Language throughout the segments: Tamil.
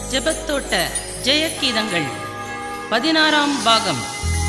ஜெபத்தோட்ட ஜெயகீதங்கள் பதினாறாம் பாகம்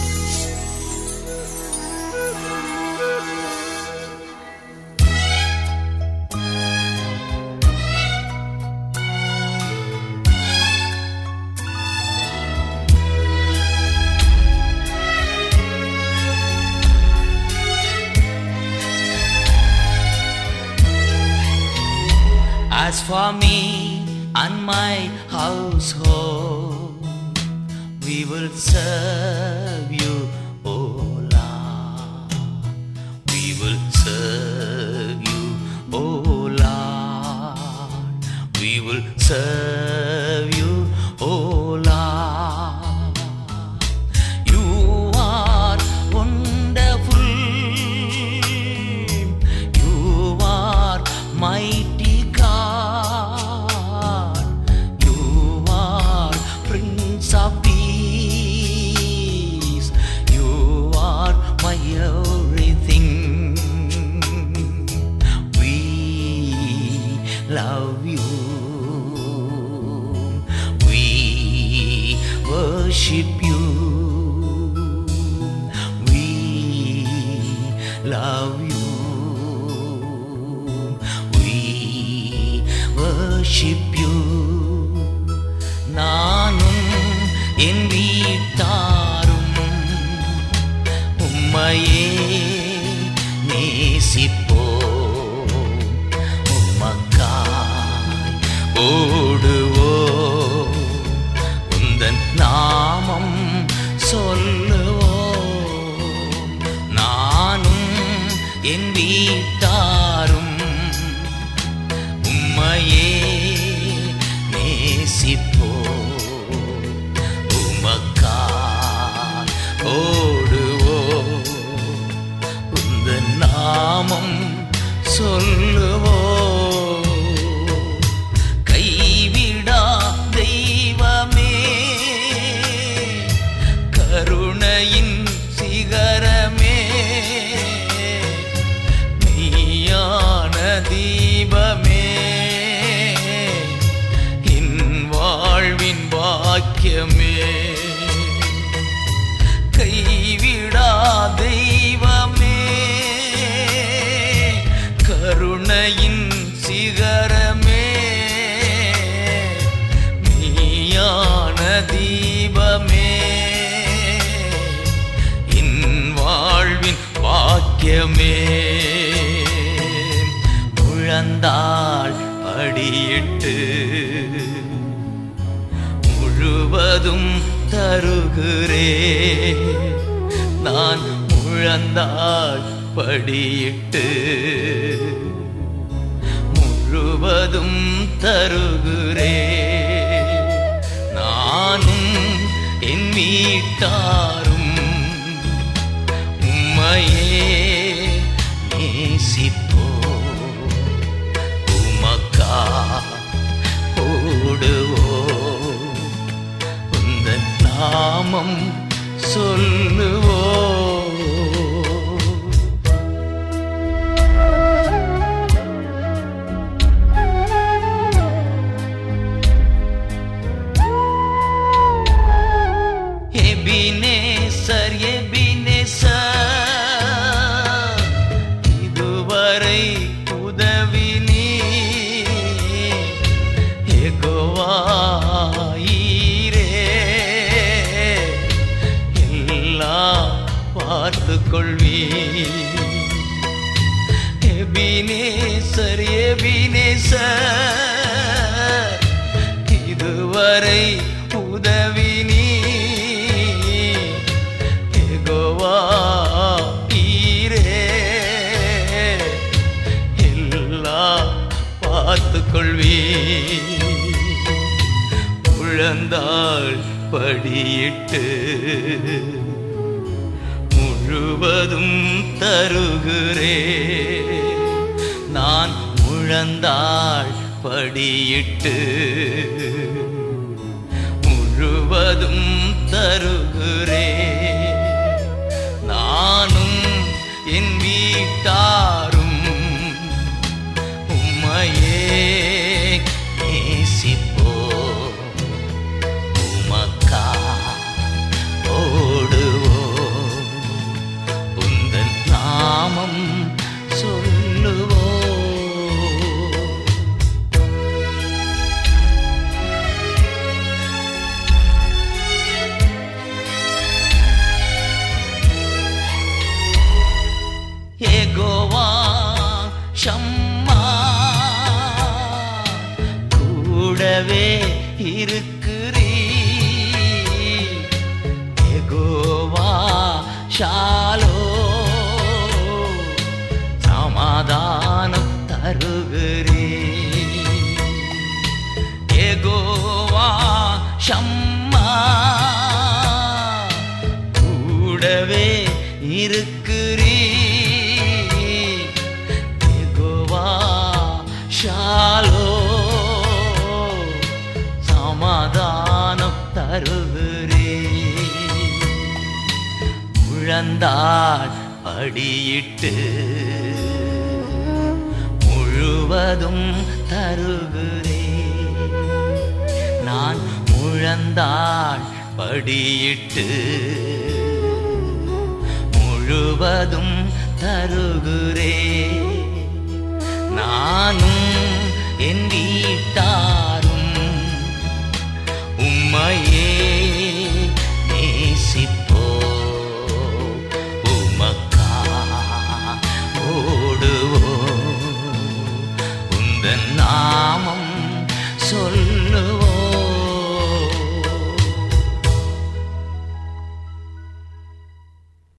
As for me and my household, we will serve you, O Lord. We will serve you, O Lord. We will serve you, O Lord. You are wonderful. You are mighty God. You are Prince of Peace. You are my everything. We love you. We worship you. We love you. We worship you. நானும் என் வீட்டாரும் உம்மையே நேசிப்போ உமக்காய் ஓடுவோ உந்தன் நாமம் சொல்லுவோ நானும் என் வீட்டாரும் உம்மையே நேசிப்போ உமக்கா ஓடுவோ உந்த நாமம் சொல்லுவோ கைவிடா தெய்வமே கருணையின் சிகரமே நீயான தீபமே என் வாழ்வின் வாக்கியமே கைவிடா தெய்வமே கருணையின் சிகரமே நீயான தீபமே என் வாழ்வின் வாக்கியமே முழந்தாள் படியிட்டு முழுவதும் தருகிறே நான் முழந்தாள் படியிட்டு முழுவதும் தருகிறே நானும் என் வீட்டாரும் உம்மையே நேசிப்போ உமக்கா ஓடுவோ உந்த நாமம் சொல்லுவோ எபினேசர் எபினேசர் இதுவரை உதவி நீ எகோவாயிரே எல்லாம் பார்த்து கொள்வீ எபினேசர் எபினேசர் இதுவரை உதவி நீ எகோவா ஈரே எல்லாம் பார்த்து கொள்வீ உழந்தாள் படியிட்டு முழுவதும் தருகிறே நான் முழந்தாள் படியிட்டு முழுவதும் தருகிறே நானும் என் வீட்டாரும் உம்மையே நேசிப்போ கூடவே இருக்கிறீ எகோவா ஷாலோ சமாதானம் தருகிறே எகோவா ஷம்மா கூடவே இருக்கிறீ எகோவா ஷாலோ சமாதானம் தருகிறே முழந்தாள் படியிட்டு முழுவதும் தருகிறே நான் முழந்தாள் படியிட்டு முழுவதும் தருகிறே நானும் என் வீட்டாரும் உம்மையே நேசிப்போ உமக்கா ஓடுவோ உந்தன் நான்